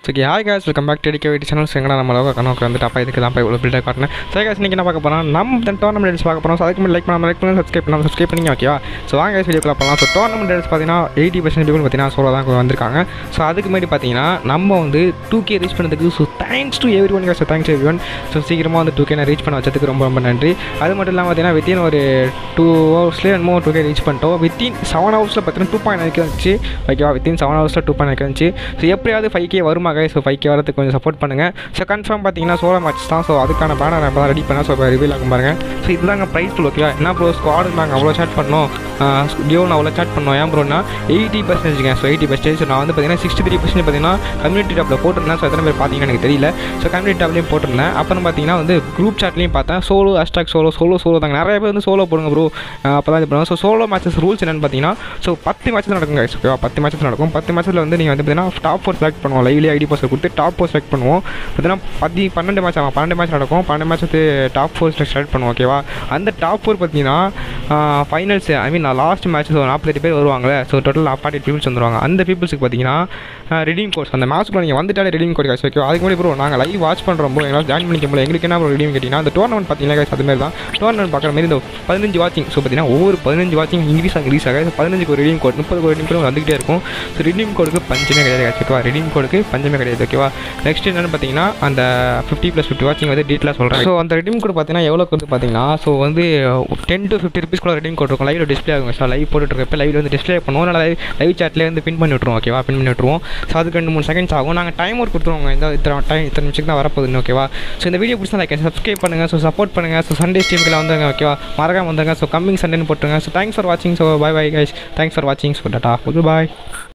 so hi guys welcome back to DK வீட்டு channel எங்கடா நம்ம லோக கணக்கு வந்துட்டு அப்போ இதுக்கு தான் போய் இவ்வளோ பில்டாக காட்டினேன் சரி guys இன்றைக்கி என்ன பார்க்க போகிறோம் நம்ம இந்த டோர்னமெண்ட் டேட்ஸ் பார்க்க போகிறோம் ஸோ அதுக்கு முன்னாடி லைக் பண்ணாமல் லைக் பண்ணி சப்ஸ்கிரைப் பண்ணாமல் சப்ஸ்கிரைப் பண்ணிங்க ஓகேவா ஸோ வாங்க guys வீடியோக்குள்ள போகலாம் ஸோ டோர்னமெண்ட் டேட்ஸ் பார்த்தீங்கன்னா எயிட்டி பர்சன்ட் பீப்புள் பார்த்தீங்கன்னா சோலோ தான் வந்திருக்காங்க ஸோ அதுக்கு முன்னாடி பார்த்தீங்கன்னா நம்ம வந்து டூ கே ரீச் பண்ணதுக்கு so thanks to everyone so thanks everyone so சீக்கிரமாக வந்து டூ கே நான் ரீச் பண்ண வச்சதுக்கு ரொம்ப ரொம்ப நன்றி அது மட்டும் இல்லாமல் பார்த்தீங்கன்னா வித்தின் ஒரு டூ ஹவர்ஸ்லேயே என்னமோ டூ கே ரீச் பண்ணிட்டோம் வித்தின் செவன் ஹவர்ஸில் பார்த்தீங்கன்னா டூ பாயிண்ட் நைக்கு வந்துச்சு ஓகேவா வித்தின் செவன் ஹவர்ஸில் டூ பாயிண்ட் நைக்கு வந்துச்சு ஸோ எப்படியாவது ஃபைவ் கே வருமா guys ஸோ ஃபைவ் கே வரதுக்கு கொஞ்சம் சப்போர்ட் பண்ணுங்கள் ஸோ கன்ஃபார்ம் பார்த்தீங்கன்னா சோலோ மேட்ச் தான் ஸோ அதுக்கான பேனர் இப்போ தான் ரெடி பண்ணேன் ஸோ இப்போ ரிவீல் ஆகும் பாருங்க ஸோ இதுதாங்க ப்ரைஸ் ஃபுல் ஓகேவா என்ன ப்ரோ ஸ்குவாடு நாங்கள் அவ்வளோ சாட் பண்ணோம் டியோன் அவ்வளோ சாட் பண்ணோம் ஏன் ப்ரோனா எயிட்டி பர்சன்டேஜ்ங்க ஸோ எயிட்டி பர்சன்டேஜ் நான் வந்து பார்த்தீங்கன்னா சிக்ஸ்டி த்ரீ பர்சன்ட் பார்த்தீங்கன்னா கம்யூனிட்டி டேப்பில் போட்டிருந்தேன் ஸோ எத்தனை பேர் பார்த்தீங்கன்னு எனக்கு தெரியல ஸோ கம்யூனிட்டி டேப்லேயும் போட்டிருந்தேன் அப்புறம் பார்த்தீங்கன்னா வந்து குரூப் சாட்லேயும் பார்த்தேன் solo hashtag solo solo solo தாங்க நிறைய பேர் வந்து சோலோ போடுங்க ப்ரோ அப்போ தான் இது பண்ணுவோம் ஸோ சோலோ மேட்சஸ் ரூல்ஸ் என்னென்னு பார்த்தீங்கன்னா ஸோ பத்து மேட்சஸ் நடக்கும் guys ஓகேவா பத்து மேட்சஸ் நடக்கும் பத்து மேட்ச்சில் வந்து நீங்கள் வந்து பார்த்தீங்கன்னா டாப் ஃபோர் செலக்ட் பண்ணுவோம் லைவ்லி ஐடி பாஸ் கொடுத்து டாப் ஃபோர் செலக்ட் பண்ணுவோம் பார்த்தீங்கன்னா பதி பன்னெண்டு மேட்ச் ஆகும் பன்னெண்டு மேட்ச் நடக்கும் பன்னெண்டு மேட்ச் வந்து டாப் ஃபோர் செலக்ட் பண்ணுவோம் ஓகேவா அந்த டாப் ஃபோர் பார்த்தீங்கன்னா finals I mean last match ஒரு நாற்பத்தெட்டு பேர் வருவாங்களே ஸோ டோட்டல் ஃபார்ட்டி பீப்புள்ஸ் வந்துருவாங்க அந்த பீப்புள்ஸுக்கு பார்த்தீங்கன்னா ரெடீம் கோர்ஸ் அந்த மேட்ச்க்குள்ள நீங்கள் வந்துட்டாலே ரெடீம் கோட் காசு ஓகே அதுக்கு முன்னாடி ப்ரோ நாங்கள் லைவ் வாட்ச் பண்ணுறோம் ப்ரோ எங்களால் ஜாயின் பண்ணிக்க முடியல எங்களுக்கு என்ன ப்ரோ ரெடீம் கேட்டிங்கன்னா அந்த டோர்னமெண்ட் பார்த்தீங்கன்னா guys, அது மாதிரி தான் டோர்னமெண்ட் பார்க்குற மாதிரி இந்த பதினஞ்சு வாட்சிங் ஸோ பார்த்தீங்கன்னா ஒவ்வொரு பதினஞ்சு வாட்சிங் இன்க்ரீஸ் ஆக இன்க்ரீஸ் ஆக பதினஞ்சுக்கு ஒரு ரெடீம் கோட் முப்பது ரெடீம் கோட் வந்துகிட்டே இருக்கும் ஸோ ரெடீம் கோடுக்கு பஞ்சமே கிடையாது guys, ஓகேவா ரெடீம் கோடுக்கு பஞ்சமே கிடையாது ஓகேவா நெக்ஸ்ட் என்னென்னு பார்த்தீங்கன்னா அந்த ஃபிஃப்டி ப்ளஸ் ஃபிஃப்டி வாட்சிங் வந்து டீட்டெயிலாக சொல்கிறேன் ஸோ அந்த ரெடீம் கோட் பார்த்தீங்கன்னா எவ்வளோக்கு வந்து பார்த்தீங்கன்னா ஸோ வந்து டென் டு ஃபிஃப்டி ருபீஸ்க்குள்ள ரெடீம் கோட் இருக்கும் லைவ்ல டிஸ்ப்ளே ஆகும் ஸோ லைவ் போட்டுருக்கப்ப லைவ்ல வந்து டிஸ்ப்ளே பண்ணுவோம் லைவ் லைவ் சாட்லேயே வந்து பின் பண்ணி விட்ருவோம் ஓகேவா பின் பண்ணி விட்ருவோம் ஸோ அதுக்கு ரெண்டு மூணு செகண்ட்ஸ் ஆகும் நாங்கள் டைம் ஒர்க் கொடுத்துருவோங்க இந்த இத்தனை டைம் இத்தனை நிமிஷத்துக்கு தான் வரப்போகுதுன்னு ஓகேவா ஸோ இந்த வீடியோ பிடிச்சா லைக் சப்ஸ்கிரைப் பண்ணுங்கள் ஸோ சப்போர்ட் பண்ணுங்கள் ஸோ சண்டே ஸ்ட்ரீம்கில் வந்துருங்க ஓகேவா மறக்காம வந்துருங்க ஸோ கம்மிங் சண்டேன்னு போட்டுருங்க ஸோ தேங்க்ஸ் ஃபார் வாட்சிங் so by bye guys thanks for வாட்சிங் ஸோ டாட்டா குட் பாய்